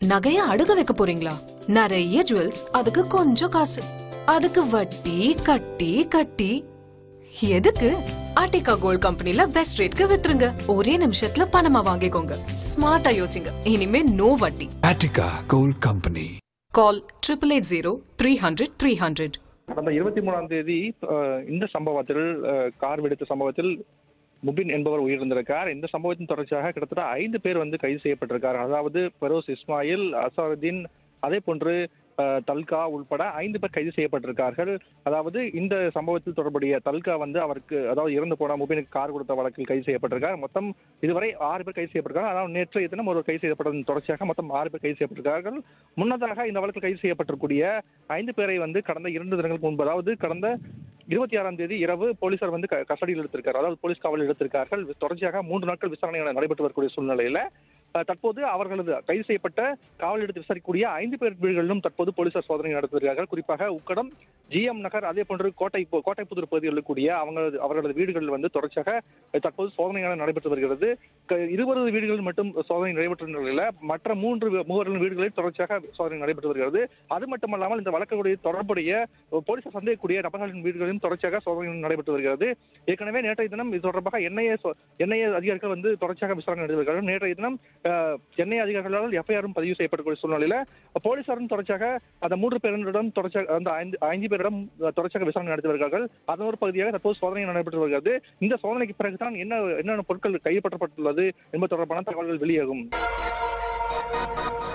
நகைய அடுக வைக்க போறீங்களா நிறைய ஜுவல்ஸ் அதுக்கு கொஞ்சம் காசு அதுக்கு வட்டி கட்டி கட்டி எதுக்கு ஆர்டிகா கோல்ட் கம்பெனில பெஸ்ட் ரேட்க்கு வித்துருங்க ஒரே நிமிஷத்துல பணமா வாங்கிக்கோங்க ஸ்மார்ட்டா யோசிங்க இனிமே நோ வட்டி Attica Gold Company. Call triple eight zero three hundred three hundred கடந்த இருபத்தி மூணாம் தேதி அஹ், இந்த சம்பவத்தில் அஹ், கார் வெடித்த சம்பவத்தில் முபின் என்பவர் உயிரிழந்திருக்கார் இந்த சம்பவத்தின் தொடர்ச்சியாக கிட்டத்தட்ட ஐந்து பேர் வந்து கைது செய்யப்பட்டிருக்கார் அதாவது பெரோஸ் இஸ்மாயில் அசாருதீன் அதே போன்று அஹ், தல்கா உள்பட ஐந்து பேர் கைது செய்யப்பட்டிருக்கார்கள் அதாவது இந்த சம்பவத்தில் தொடர்புடைய தல்கா வந்து அவருக்கு அதாவது இறந்து போன முபினுக்கு கார் கொடுத்த வழக்கில் கைது செய்யப்பட்டிருக்கார் மொத்தம் இதுவரை ஆறு பேர் கைது செய்யப்பட்டிருக்காங்க அதாவது நேற்றைய தினம் ஒரு கைது செய்யப்பட்டதன் தொடர்ச்சியாக மொத்தம் ஆறு பேர் கைது செய்யப்பட்டிருக்கார்கள் முன்னதாக இந்த வழக்கில் கைது செய்யப்பட்டிருக்கூடிய ஐந்து பேரை வந்து கடந்த இரண்டு தினங்களுக்கு முன்பு அதாவது கடந்த இருபத்தி ஆறாம் தேதி இரவு போலீசார் வந்து க- கஸ்டடியில் எடுத்திருக்காரு அதாவது போலீஸ் காவலில் எடுத்திருக்கார்கள் தொடர்ச்சியாக மூன்று நாட்கள் விசாரணை நடைபெற்று வரக்கூடிய சூழ்நிலையில அஹ், தற்போது அவர்களது கைது செய்யப்பட்ட காவல் எடுத்து விசாரிக்கக்கூடிய ஐந்து பேர் வீடுகளிலும் தற்போது போலீசார் சோதனை நடத்திருக்கார்கள் குறிப்பாக உக்கடம் ஜிஎம் நகர் அதே போன்று கோட்டை கோட்டைப்புதூர் பகுதியில் இருக்கக்கூடிய அவங்களது அவர்களது வீடுகளில் வந்து தொடர்ச்சியாக அஹ், தற்போது சோதனைகள் நடைபெற்று வருகிறது க- இருபது வீடுகளில் மட்டும் சோதனை நடைபெற்ற நிலையில மற்ற மூன்று வி- மூவர்களின் வீடுகளில் தொடர்ச்சியாக சோதனை நடைபெற்று வருகிறது அது மட்டுமல்லாமல் இந்த வழக்குடைய தொடர்புடைய போலீசார் சந்தேகக்கூடிய நபர்களின் வீடுகளிலும் தொடர்ச்சியாக சோதனை நடைபெற்று வருகிறது ஏற்கனவே நேற்றைய தினம் இது தொடர்பாக என்ஐஏ என்ஐஏ அதிகாரிகள் வந்து தொடர்ச்சியாக விசாரணை நடத்தி வருகிறார்கள் நேற்றைய தினம் என்ஐஏ அதிகாரிகளால் எஃப்ஐஆரும் பதிவு செய்யப்படக்கூடிய சூழ்நிலையில போலீசாரும் தொடர்ச்சியாக அந்த மூன்று பேரிடம் தொடர்ச்சியாக அந்த ஐந்து ஐந்து பேரிடம் தொடர்ச்சியாக விசாரணை நடத்தி வருகிறார்கள் அதன் ஒரு பகுதியாக தற்போது சோதனை நடைபெற்று வருகிறது இந்த சோதனைக்கு பிறகுதான் என்ன என்னென்ன பொருட்கள் கைப்பற்றப்பட்டுள்ளது என்பது தொடர்பான தகவல்கள் வெளியாகும்